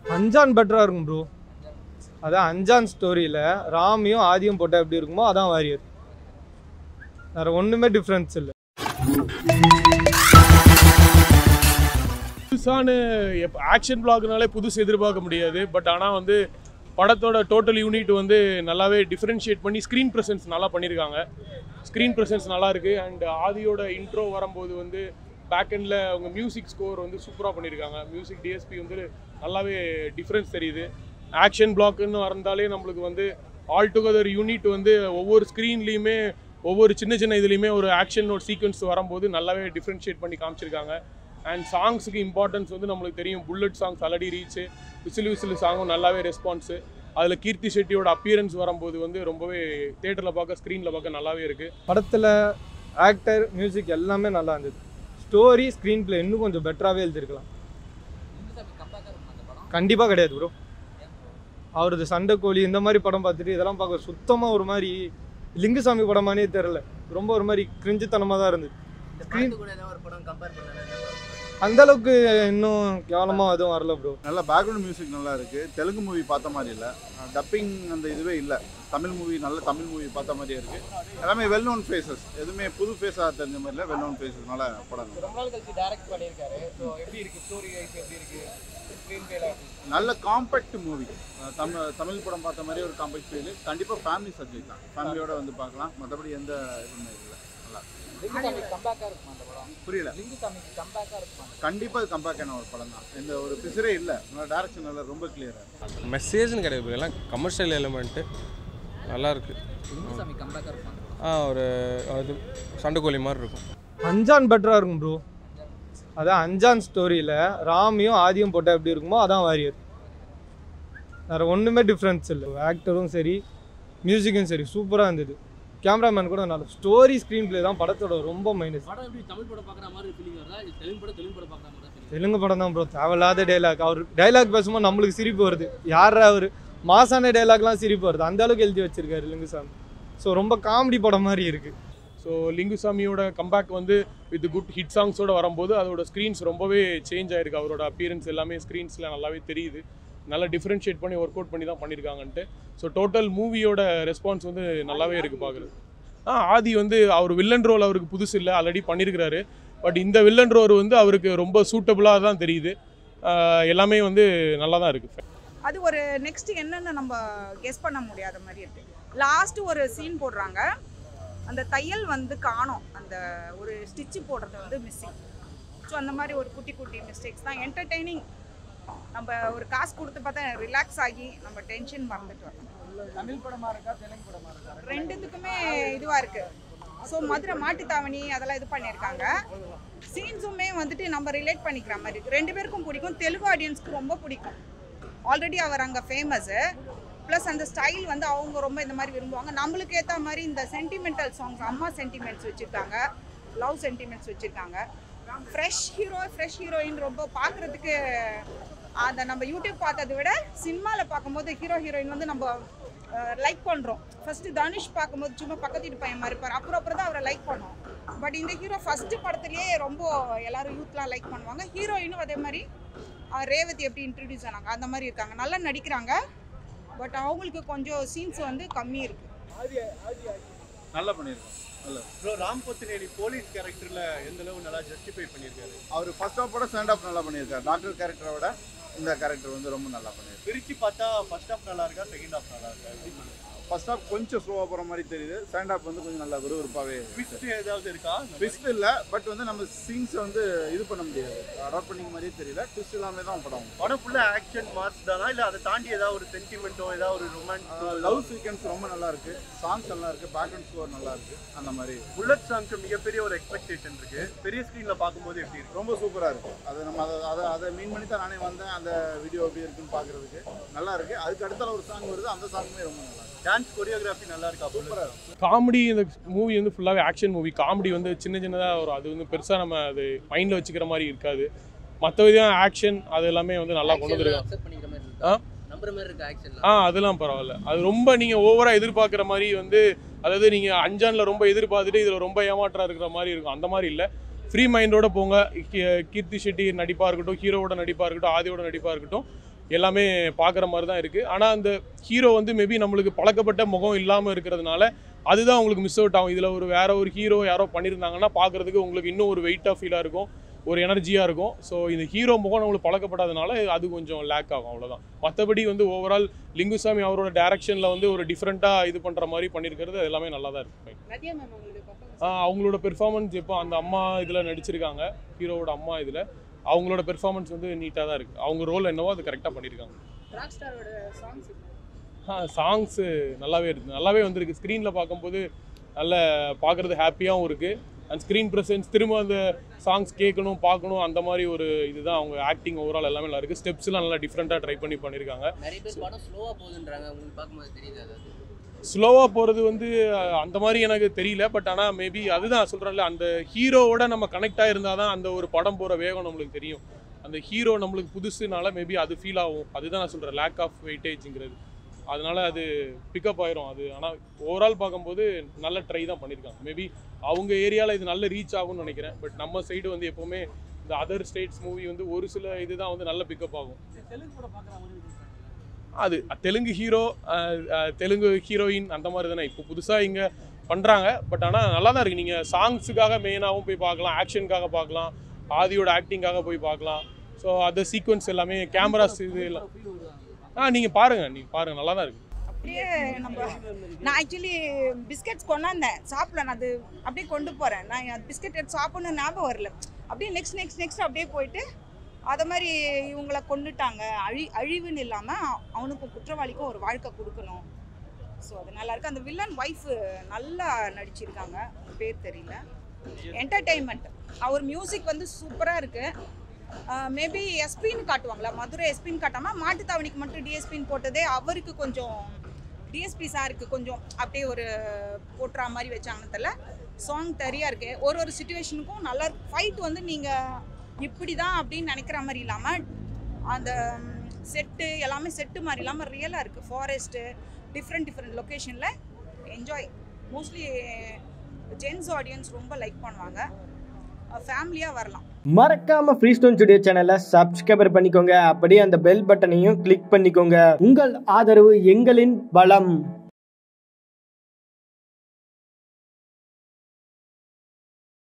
அஞ்சான் பெட்டராக இருக்கும் ப்ரோ அதான் அஞ்சான் ஸ்டோரியில் ராமியும் ஆதியும் போட்டால் எப்படி இருக்குமோ அதான் வாரியர் வேற ஒன்றுமே டிஃப்ரென்ஸ் இல்லை புதுசான ஆக்ஷன் பிளாக்னாலே புதுசு எதிர்பார்க்க முடியாது பட் ஆனால் வந்து படத்தோட டோட்டல் யூனிட் வந்து நல்லாவே டிஃப்ரென்ஷியேட் பண்ணி ஸ்க்ரீன் ப்ரெசன்ஸ் நல்லா பண்ணியிருக்காங்க ஸ்க்ரீன் ப்ரெசன்ஸ் நல்லா இருக்கு அண்ட் ஆதியோட இன்ட்ரோ வரும்போது வந்து பேக் எண்டில் அவங்க மியூசிக் ஸ்கோர் வந்து சூப்பராக பண்ணியிருக்காங்க மியூசிக் டிஎஸ்பி வந்து நல்லாவே டிஃப்ரென்ஸ் தெரியுது ஆக்ஷன் பிளாக்னு வந்தாலே நம்மளுக்கு வந்து ஆல் டுகெதர் யூனிட் வந்து ஒவ்வொரு ஸ்க்ரீன்லேயுமே ஒவ்வொரு சின்ன சின்ன இதுலேயுமே ஒரு ஆக்ஷன் ஒரு சீக்வன்ஸ் வரும்போது நல்லாவே டிஃப்ரென்ஷியேட் பண்ணி காமிச்சிருக்காங்க அண்ட் சாங்ஸுக்கு இம்பார்ட்டன்ஸ் வந்து நம்மளுக்கு தெரியும் bullet songs already reach whistle whistle சாங்கும் நல்லாவே ரெஸ்பான்ஸு அதில் கீர்த்தி ஷெட்டியோட அப்பியரன்ஸ் வரும்போது வந்து ரொம்பவே தேட்டரில் பார்க்க ஸ்க்ரீனில் பார்க்க நல்லாவே இருக்குது படத்தில் ஆக்டர் மியூசிக் எல்லாமே நல்லா இருந்தது ஸ்டோரி ஸ்க்ரீன் ப்ளே இன்னும் கொஞ்சம் பெட்டராகவே எழுதிருக்கலாம் கண்டிப்பாக கிடையாது ப்ரோ அவரது சண்டை கோழி இந்த மாதிரி படம் பார்த்துட்டு இதெல்லாம் பார்க்க சுத்தமாக ஒரு மாதிரி லிங்குசாமி படமானே தெரில ரொம்ப ஒரு மாதிரி கிரிஞ்சுத்தனமாக தான் இருந்தது ஸ்க்ரீன் அந்த அளவுக்கு இன்னும் கேவலமாக எதுவும் வரல ப்ரோ நல்ல பேக்ரவுண்ட் மியூசிக் நல்லா இருக்கு தெலுங்கு மூவி பார்த்த மாதிரி இல்லை டப்பிங் அந்த இதுவே இல்லை தமிழ் மூவி நல்ல தமிழ் மூவி பார்த்த மாதிரியே இருக்கு எல்லாமே வெல் நோன் ஃபேஸஸ் எதுவுமே புது ஃபேஸாக தெரிஞ்ச மாதிரி இல்லை வெல் நோன் ஃபேஸஸ்னால படம் நல்லா. ரொம்ப நாள் கழிச்சு டைரக்ட் பண்ணியிருக்காரு ஸோ எப்படி இருக்கு ஸ்டோரி வைஸ் எப்படி இருக்கு ஸ்க்ரீன் பிளேல நல்ல காம்பேக்ட் மூவி தமிழ் தமிழ் படம் பார்த்த மாதிரி ஒரு காம்பேக்ட் ஃபீல் கண்டிப்பாக ஃபேமிலி சப்ஜெக்ட் தான் ஃபேமிலியோட வந்து பார்க்கலாம் மற்றபடி எந்த இதுவுமே இல்லை நல்லா இருக்கு. லிங்குசாமி கம்பேக்கா இருக்குமா அந்த படம் புரியல லிங்குசாமிக்கு கம்பேக்கா இருக்குமா கண்டிப்பாக கம்பேக்கான ஒரு படம் தான் இந்த ஒரு பிசரே இல்லை டேரக்ஷன் நல்லா ரொம்ப கிளியராக மெசேஜ்னு கிடையாது bro. எல்லாம் கமர்ஷியல் எலிமெண்ட்டு நல்லா இருக்கு லிங்குசாமி கம்பேக்கா இருக்குமா ஆ ஒரு அது சண்டைக்கோழி மாதிரி இருக்கும் அஞ்சான் பெட்டராக இருக்கும் ப்ரோ அதான் அஞ்சான் ஸ்டோரியில் ராமியும் ஆதியும் போட்டால் எப்படி இருக்குமோ அதான் வாரியர் வேற ஒன்றுமே டிஃப்ரென்ஸ் இல்லை ஆக்டரும் சரி மியூசிக்கும் சரி சூப்பராக இருந்தது கேமராமேன் கூட நல்ல ஸ்டோரி ஸ்க்ரீன் ப்ளே தான் படத்தோட ரொம்ப மைனஸ் படம் எப்படி தமிழ் படம் பார்க்குற மாதிரி ஃபீலிங் வருதா இல்லை தெலுங்கு படம் தெலுங்கு படம் பார்க்குற மாதிரி தான் feeling தெலுங்கு படம் தான் ப்ரோ தேவையில்லாத டைலாக் அவர் டைலாக் பேசும்போது நம்மளுக்கு சிரிப்பு வருது யாரா அவர் மாசான டைலாக்லாம் சிரிப்பு வருது அந்த அளவுக்கு எழுதி வச்சிருக்காரு லிங்குசாமி ஸோ ரொம்ப காமெடி படம் மாதிரி இருக்கு ஸோ லிங்குசாமியோட கம்பேக் வந்து வித் குட் ஹிட் சாங்ஸோட வரும்போது அதோட ஸ்க்ரீன்ஸ் ரொம்பவே சேஞ்ச் ஆயிருக்கு அவரோட அப்பியரன்ஸ் எல்லாமே ஸ்க்ரீன்ஸில் நல்லாவே தெரியுது நல்லா டிஃப்ரென்ஷியேட் பண்ணி ஒர்க் அவுட் பண்ணி தான் பண்ணியிருக்காங்கன்ட்டு ஸோ டோட்டல் மூவியோட ரெஸ்பான்ஸ் வந்து நல்லாவே இருக்குது பார்க்குறது ஆ ஆதி வந்து அவர் வில்லன் ரோல் அவருக்கு புதுசு இல்லை ஆல்ரெடி பண்ணியிருக்கிறாரு பட் இந்த வில்லன் ரோல் வந்து அவருக்கு ரொம்ப சூட்டபுளாக தான் தெரியுது ஆஹ் எல்லாமே வந்து நல்லா தான் இருக்குது அது ஒரு நெக்ஸ்ட் என்னன்னு நம்ம கெஸ் பண்ண முடியாத மாதிரி இருக்கு லாஸ்ட் ஒரு சீன் போடுறாங்க அந்த தையல் வந்து காணோம் அந்த ஒரு ஸ்டிச்சு போடுறது வந்து மிஸ்ஸிங் ஸோ அந்த மாதிரி ஒரு குட்டி குட்டி மிஸ்டேக்ஸ் தான் என்டர்டெய்னிங் நம்ம ஒரு காசு கொடுத்து பார்த்தா ரிலாக்ஸ் ஆகி நம்ம டென்ஷன் மறந்துட்டு வரணும் தமிழ் படமா இருக்கா தெலுங்கு படமா இருக்கா ரெண்டுத்துக்குமே இதுவாக இருக்கு ஸோ மதுரை மாட்டுத்தாவணி அதெல்லாம் இது பண்ணியிருக்காங்க சீன்ஸுமே வந்துட்டு நம்ம ரிலேட் பண்ணிக்கிற மாதிரி இருக்கு ரெண்டு பேருக்கும் பிடிக்கும் தெலுங்கு ஆடியன்ஸ்க்கு ரொம்ப பிடிக்கும் ஆல்ரெடி அவர் அங்கே ஃபேமஸு ப்ளஸ் அந்த ஸ்டைல் வந்து அவங்க ரொம்ப இந்த மாதிரி விரும்புவாங்க நம்மளுக்கு ஏற்ற மாதிரி இந்த சென்டிமெண்டல் சாங்ஸ் அம்மா சென்டிமெண்ட்ஸ் வச்சுருக்காங்க லவ் சென்டிமெண்ட்ஸ் வச்சுருக்காங்க ஃப்ரெஷ் ஹீரோ ஃப்ரெஷ் ஹீரோயின் ரொம்ப பார்க்குறதுக்கு அந்த நம்ம யூடியூப் பார்த்ததை விட சினிமாவில் பார்க்கும்போது ஹீரோ ஹீரோயின் வந்து நம்ம லைக் பண்ணுறோம் ஃபஸ்ட்டு தனுஷ் பார்க்கும்போது சும்மா பக்கத்து வீட்டு பையன் மாதிரி இருப்பார் அப்புறம் அப்புறம் தான் அவரை லைக் பண்ணோம் பட் இந்த ஹீரோ ஃபஸ்ட்டு படத்துலேயே ரொம்ப எல்லாரும் யூத்லாம் லைக் பண்ணுவாங்க ஹீரோயினும் அதே மாதிரி அஹ், ரேவதி எப்படி இன்ட்ரடியூஸ் ஆனாங்க அந்த மாதிரி இருக்காங்க நல்லா நடிக்கிறாங்க பட் அவங்களுக்கு கொஞ்சம் சீன்ஸ் வந்து கம்மி இருக்குது நல்லா பண்ணியிருக்கோம் நல்லா ப்ரோ ராம் பொத்தினேனி போலீஸ் கேரக்டர்ல எந்த அளவு நல்லா ஜஸ்டிஃபை பண்ணியிருக்காரு அவர் ஃபர்ஸ்ட் ஆஃப் ஸ்டாண்ட் ஆஃப் நல்லா பண்ணியிருக்காரு டாக்டர் கேரக்டரை விட இந்த கேரக்டர் வந்து ரொம்ப நல்லா பண்ணியிருக்காரு பிரிச்சு பார்த்தா ஃபர்ஸ்ட் ஹாஃப் நல்லா இருக்கா செகண்ட் ஹாஃப் நல்லா இருக்கா எப்படி பண்ணுங்க ஃபர்ஸ்ட் ஆஃப் கொஞ்சம் ஸ்லோவாக போகிற மாதிரி தெரியுது ஸ்டாண்ட் ஆஃப் வந்து கொஞ்சம் நல்லா விறுவிறுப்பாகவே ட்விஸ்ட் ஏதாவது இருக்கா ட்விஸ்ட் இல்லை பட் வந்து நம்ம சீன்ஸை வந்து இது பண்ண முடியாது அடாப்ட் பண்ணிக்க மாதிரியே தெரியல ட்விஸ்ட் இல்லாமல் தான் படம் படம் ஃபுல்லா ஆக்ஷன் மாஸ் தானா இல்ல அதை தாண்டி ஏதாவது ஒரு சென்டிமெண்ட்டோ ஏதாவது ஒரு ரொமான்ஸ் லவ் சீக்வன்ஸ் ரொம்ப நல்லா இருக்கு சாங்ஸ் நல்லா இருக்கு பேக்ரவுண்ட் ஸ்கோர் நல்லா இருக்கு அந்த மாதிரி புல்லட் சாங்க்கு மிகப்பெரிய ஒரு எக்ஸ்பெக்டேஷன் இருக்கு பெரிய ஸ்க்ரீன்ல பார்க்கும்போது எப்படி இருக்கு ரொம்ப சூப்பராக இருக்கு அது நம்ம அதை அதை அதை மீன் பண்ணி தான் நானே வந்தேன் அந்த வீடியோ எப்படி இருக்குன்னு பார்க்கறதுக்கு நல்லா இருக்கு அதுக்கு அடுத்தால ஒரு சாங் வருது அந்த சாங்குமே ரொம்ப நல்லா இருக்கு டான்ஸ் கொரியோகிராஃபி நல்லா இருக்கா சூப்பராக சூப்பரா இருக்கு காமெடி இந்த மூவி வந்து ஃபுல்லாகவே ஆக்ஷன் மூவி காமெடி வந்து சின்ன சின்னதாக வரும் அது வந்து பெருசாக நம்ம அது மைண்டில் வச்சுக்கிற மாதிரி இருக்காது மற்ற விதம் ஆக்ஷன் அது எல்லாமே வந்து நல்லா கொண்டு வந்துருக்காங்க accept பண்ணிக்கிற மாதிரி ஆ? இருக்கா நம்புற மாதிரி இருக்கு ஆக்ஷன்ல ஆ அதெல்லாம் பரவாயில்ல அது ரொம்ப நீங்கள் ஓவராக எதிர்பார்க்குற மாதிரி வந்து அதாவது நீங்கள் அஞ்சானில் ரொம்ப எதிர்பார்த்துட்டு இதில் ரொம்ப ஏமாற்றா இருக்கிற மாதிரி இருக்கும் அந்த மாதிரி இல்லை ஃப்ரீ மைண்டோட போங்க கீ- கீர்த்தி ஷெட்டி நடிப்பாக இருக்கட்டும் ஹீரோவோட நடிப்பாக இருக்கட்டும் ஆதியோட நடிப்பாக இருக்கட்டும் எல்லாமே பார்க்குற மாதிரி தான் இருக்குது ஆனால் அந்த ஹீரோ வந்து மேபி நம்மளுக்கு பழக்கப்பட்ட முகம் இல்லாமல் இருக்கிறதுனால அதுதான் உங்களுக்கு மிஸ் அவுட் ஆகும் இதில் ஒரு வேற ஒரு ஹீரோ யாரோ பண்ணியிருந்தாங்கன்னா பார்க்குறதுக்கு உங்களுக்கு இன்னும் ஒரு வெயிட்டாக ஃபீலாக இருக்கும் ஒரு எனர்ஜியாக இருக்கும் ஸோ இந்த ஹீரோ முகம் நம்மளுக்கு பழக்கப்படாதனால அது கொஞ்சம் லேக் ஆகும் அவ்வளோதான் மற்றபடி வந்து ஓவரால் லிங்குசாமி அவரோட டேரக்ஷனில் வந்து ஒரு டிஃப்ரெண்ட்டாக இது பண்ணுற மாதிரி பண்ணியிருக்கிறது அது எல்லாமே நல்லா தான் இருக்கு நதியா மேம் உங்களுக்கு performance ஆஹ் அவங்களோட பெர்ஃபார்மன்ஸ் இப்போ அந்த அம்மா இதில் நடிச்சிருக்காங்க ஹீரோவோட அம்மா இதில் அவங்களோட பெர்ஃபார்மன்ஸ் வந்து நீட்டாக தான் இருக்குது அவங்க ரோல் என்னவோ அது கரெக்டாக பண்ணியிருக்காங்க ராக் ஸ்டாரோட சாங்ஸ் சாங்ஸு நல்லாவே இருக்குது நல்லாவே வந்திருக்கு ஸ்க்ரீனில் பார்க்கும்போது நல்ல பார்க்குறது ஹாப்பியாகவும் இருக்குது அண்ட் ஸ்க்ரீன் ப்ரெசன்ஸ் திரும்ப அந்த சாங்ஸ் கேட்கணும் பார்க்கணும் அந்த மாதிரி ஒரு இதுதான் அவங்க ஆக்டிங் ஓவரால் எல்லாமே நல்லா இருக்குது ஸ்டெப்ஸ்லாம் நல்லா டிஃப்ரெண்ட்டாக ட்ரை பண்ணி பண்ணியிருக்காங்க நிறைய பேர் படம் ஸ்லோவா போகுதுன்றாங்க உங்களுக்கு பார்க்கும்போது தெரியுது அதாவது ஸ்லோவாக போகிறது வந்து அஹ், அந்த மாதிரி எனக்கு தெரியல பட் ஆனால் மேபி அதுதான் சொல்கிறேன்ல அந்த ஹீரோவோட நம்ம கனெக்ட் ஆகிருந்தால் தான் அந்த ஒரு படம் போகிற வேகம் நம்மளுக்கு தெரியும் அந்த ஹீரோ நம்மளுக்கு புதுசுனால மேபி அது ஃபீல் ஆகும் அதுதான் நான் சொல்கிறேன் லேக் ஆஃப் வெயிட்டேஜ்ங்கிறது அதனால அது பிக்கப் ஆயிரும் அது ஆனால் ஓவரால் பார்க்கும்போது நல்ல ட்ரை தான் பண்ணியிருக்காங்க மேபி அவங்க ஏரியாவில் இது நல்ல ரீச் ஆகும்னு நினைக்கிறேன் பட் நம்ம சைடு வந்து எப்போவுமே இந்த அதர் ஸ்டேட்ஸ் மூவி வந்து ஒரு சில இதுதான் வந்து நல்ல பிக்கப் ஆகும் தெலுங்கு படம் பார்க்குற மாதிரி இருக்கு அது தெலுங்கு ஹீரோ தெலுங்கு ஹீரோயின் அந்த மாதிரி தானே இப்போ புதுசாக இங்கே பண்ணுறாங்க பட் ஆனால் நல்லா தான் இருக்குது நீங்கள் சாங்ஸுக்காக மெயினாகவும் போய் பார்க்கலாம் ஆக்ஷனுக்காக பார்க்கலாம் ஆதியோட ஆக்டிங்காக போய் பார்க்கலாம் ஸோ அந்த சீக்வன்ஸ் எல்லாமே கேமராஸ் இது எல்லாம் ஃபீல் வருது ஆ நீங்கள் பாருங்கள் நீங்கள் பாருங்கள் நல்லா தான் இருக்குது அப்படியே நம்ம நான் ஆக்சுவலி பிஸ்கெட்ஸ் கொண்டாந்தேன் சாப்பிடல நான் அது அப்படியே கொண்டு போகிறேன் நான் பிஸ்கெட் எடுத்து சாப்பிடணும் ஞாபகம் வரல அப்படியே நெக்ஸ்ட் நெக்ஸ்ட் நெக்ஸ்ட் அப்படியே போயிட்டு அதை மாதிரி இவங்களை கொண்டுட்டாங்க அழி அழிவுன்னு இல்லாமல் அவனுக்கும் குற்றவாளிக்கும் ஒரு வாழ்க்கை கொடுக்கணும் ஸோ அது நல்லா இருக்கு அந்த வில்லன் ஒய்ஃப் நல்லா நடிச்சிருக்காங்க அவங்க பேர் தெரியல என்டர்டெயின்மெண்ட் அவர் மியூசிக் வந்து சூப்பராக இருக்குது மேபி எஸ்பின்னு காட்டுவாங்களா மதுரை எஸ்பின்னு காட்டாமல் மாட்டுத்தாவணிக்கு மட்டும் டிஎஸ்பின்னு போட்டதே அவருக்கு கொஞ்சம் டிஎஸ்பி சாருக்கு கொஞ்சம் அப்படியே ஒரு போட்டுற மாதிரி வச்சாங்கன்னு தெரியல சாங் தெரியா இருக்கு ஒரு ஒரு சுச்சுவேஷனுக்கும் நல்லா ஃபைட் வந்து நீங்கள் இப்படி தான் அப்படின்னு நினைக்கிற மாதிரி இல்லாமல் அந்த செட்டு எல்லாமே செட்டு மாதிரி இல்லாமல் ரியலாக இருக்குது ஃபாரஸ்ட்டு டிஃப்ரெண்ட் டிஃப்ரெண்ட் லொக்கேஷனில் என்ஜாய் மோஸ்ட்லி ஜென்ஸ் ஆடியன்ஸ் ரொம்ப லைக் பண்ணுவாங்க ஃபேமிலியாக வரலாம் மறக்காம ஃப்ரீ ஸ்டோன் ஸ்டுடியோ சேனலை சப்ஸ்கிரைபர் பண்ணிக்கோங்க அப்படியே அந்த பெல் பட்டனையும் கிளிக் பண்ணிக்கோங்க உங்கள் ஆதரவு எங்களின் பலம்